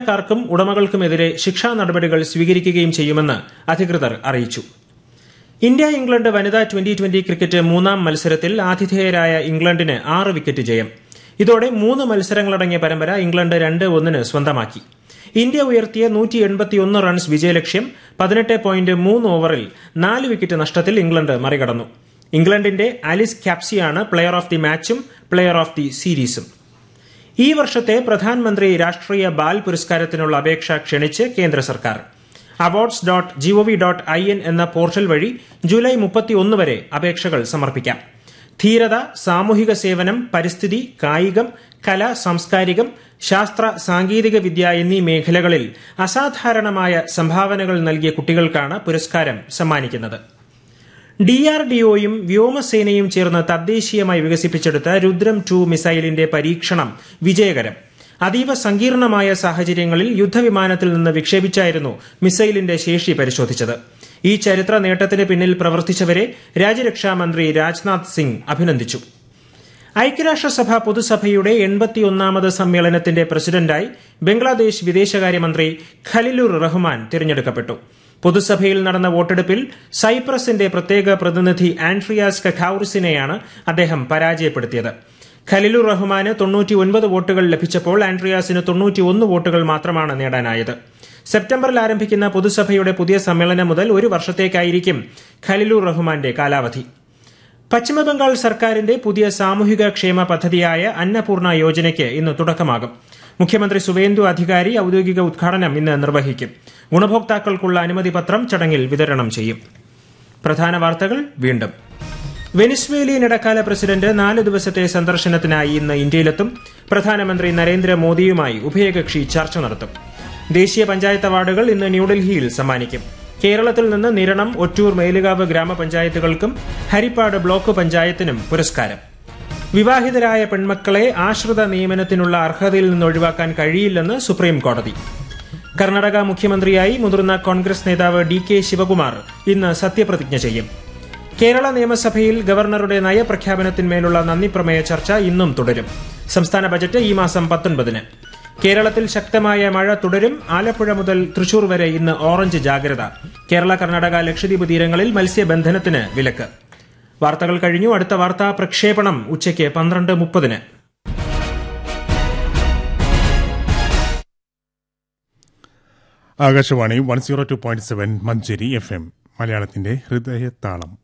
ക്കാർക്കും ഉടമകൾക്കുമെതിരെ ശിക്ഷാ നടപടികൾ സ്വീകരിക്കുകയും ചെയ്യുമെന്ന് അധികൃതർ അറിയിച്ചു ഇന്ത്യ ഇംഗ്ലണ്ട് വനിതാ ട്വന്റി ട്വന്റി ക്രിക്കറ്റ് മൂന്നാം മത്സരത്തിൽ ആതിഥേയരായ ഇംഗ്ലണ്ടിന് ആറ് വിക്കറ്റ് ജയം ഇതോടെ മൂന്ന് മത്സരങ്ങളടങ്ങിയ പരമ്പര ഇംഗ്ലണ്ട് രണ്ട് ഒന്നിന് സ്വന്തമാക്കി ഇന്ത്യ ഉയർത്തിയ നൂറ്റി എൺപത്തിയൊന്ന് റൺസ് വിജയലക്ഷ്യം പതിനെട്ട് പോയിന്റ് മൂന്ന് ഓവറിൽ നാല് വിക്കറ്റ് നഷ്ടത്തിൽ ഇംഗ്ലണ്ട് മറികടന്നു ഇംഗ്ലണ്ടിന്റെ അലിസ് ക്യാപ്സിയാണ് പ്ലെയർ ഓഫ് ദി മാച്ചും പ്ലെയർ ഓഫ് ദി സീരീസും ഈ വർഷത്തെ പ്രധാനമന്ത്രി രാഷ്ട്രീയ ബാൽ പുരസ്കാരത്തിനുള്ള അപേക്ഷ ക്ഷണിച്ച് കേന്ദ്ര സർക്കാർ awards dot G O V dot I N എന്ന പോർട്ടൽ വഴി ജൂലൈ മുപ്പത്തിയൊന്ന് വരെ അപേക്ഷകൾ സമർപ്പിക്കാം ധീരത സാമൂഹിക സേവനം പരിസ്ഥിതി കായികം കല സാംസ്കാരികം ശാസ്ത്ര സാങ്കേതിക വിദ്യ എന്നീ മേഖലകളിൽ അസാധാരണമായ സംഭാവനകൾ നൽകിയ കുട്ടികൾക്കാണ് പുരസ്കാരം സമ്മാനിക്കുന്നത് ഡിആർഡിഒയും വ്യോമസേനയും ചേർന്ന് തദ്ദേശീയമായി വികസിപ്പിച്ചെടുത്ത രുദ്രം ടു മിസൈലിന്റെ പരീക്ഷണം വിജയകരം അതീവ സങ്കീർണമായ സാഹചര്യങ്ങളിൽ യുദ്ധവിമാനത്തിൽ നിന്ന് വിക്ഷേപിച്ചായിരുന്നു മിസൈലിന്റെ ശേഷി പരിശോധിച്ചത് ഈ ചരിത്ര നേട്ടത്തിന് പിന്നിൽ പ്രവർത്തിച്ചവരെ രാജ്യരക്ഷാമന്ത്രി രാജ്നാഥ് സിംഗ് അഭിനന്ദിച്ചു ഐക്യരാഷ്ട്രസഭ പൊതുസഭയുടെ എൺപത്തിയൊന്നാമത് സമ്മേളനത്തിന്റെ പ്രസിഡന്റായി ബംഗ്ലാദേശ് വിദേശകാര്യമന്ത്രി ഖലിലുർ റഹ്മാൻ തിരഞ്ഞെടുക്കപ്പെട്ടു പൊതുസഭയിൽ നടന്ന വോട്ടെടുപ്പിൽ സൈപ്രസിന്റെ പ്രത്യേക പ്രതിനിധി ആൻഡ്രിയാസ് കഖൌറിസിനെയാണ് അദ്ദേഹം പരാജയപ്പെടുത്തിയത് ഖലിലുർ റഹ്മാന് തൊണ്ണൂറ്റിയൊൻപത് വോട്ടുകൾ ലഭിച്ചപ്പോൾ ആൻഡ്രിയാസിന് തൊണ്ണൂറ്റിയൊന്ന് വോട്ടുകൾ മാത്രമാണ് നേടാനായത് സെപ്റ്റംബറിൽ ആരംഭിക്കുന്ന പൊതുസഭയുടെ പുതിയ സമ്മേളനം മുതൽ ഒരു വർഷത്തേക്കായിരിക്കും ഖലിലുർ റഹ്മാന്റെ കാലാവധി പശ്ചിമബംഗാൾ സർക്കാരിന്റെ പുതിയ സാമൂഹിക ക്ഷേമ പദ്ധതിയായ അന്നപൂർണ യോജനയ്ക്ക് ഇന്ന് തുടക്കമാകും മുഖ്യമന്ത്രി സുവേന്ദു അധികാരി ഔദ്യോഗിക ഉദ്ഘാടനം ഇന്ന് നിർവഹിക്കും ഗുണഭോക്താക്കൾക്കുള്ള അനുമതി പത്രം ചടങ്ങിൽ വിതരണം ചെയ്യും പ്രധാന വാർത്തകൾ വീണ്ടും വെനിസ്വേലിയൻ ഇടക്കാല പ്രസിഡന്റ് നാല് ദിവസത്തെ സന്ദർശനത്തിനായി ഇന്ന് ഇന്ത്യയിലെത്തും പ്രധാനമന്ത്രി നരേന്ദ്രമോദിയുമായി ഉഭയകക്ഷി ചർച്ച നടത്തും ദേശീയ പഞ്ചായത്ത് അവാർഡുകൾ ഇന്ന് ന്യൂഡൽഹിയിൽ സമ്മാനിക്കും കേരളത്തിൽ നിന്ന് നിരണം ഒറ്റൂർ മേലുകാവ് ഗ്രാമപഞ്ചായത്തുകൾക്കും ഹരിപ്പാട് ബ്ലോക്ക് പഞ്ചായത്തിനും പുരസ്കാരം വിവാഹിതരായ പെൺമക്കളെ ആശ്രിത നിയമനത്തിനുള്ള അർഹതയിൽ നിന്ന് ഒഴിവാക്കാൻ കഴിയില്ലെന്ന് സുപ്രീം കോടതി കർണാടക മുഖ്യമന്ത്രിയായി മുതിർന്ന കോൺഗ്രസ് നേതാവ് ഡി കെ ശിവകുമാർ ഇന്ന് സത്യപ്രതിജ്ഞ ചെയ്യും കേരള നിയമസഭയിൽ ഗവർണറുടെ നയപ്രഖ്യാപനത്തിന്മേലുള്ള നന്ദിപ്രമേയ ചർച്ച ഇന്നും തുടരും സംസ്ഥാന ബജറ്റ് ഈ മാസം പത്തൊൻപതിന് കേരളത്തിൽ ശക്തമായ മഴ തുടരും ആലപ്പുഴ മുതൽ തൃശൂർ വരെ ഇന്ന് ഓറഞ്ച് ജാഗ്രത കേരള കർണാടക ലക്ഷദ്വീപ് തീരങ്ങളിൽ മത്സ്യബന്ധനത്തിന് വിലക്ക് വാർത്തകൾ കഴിഞ്ഞു അടുത്ത വാർത്താ പ്രക്ഷേപണം ഉച്ചയ്ക്ക് പന്ത്രണ്ട് മുപ്പതിന് Akashvani one zero two point seven Manjeri F M മലയാളത്തിന്റെ ഹൃദയതാളം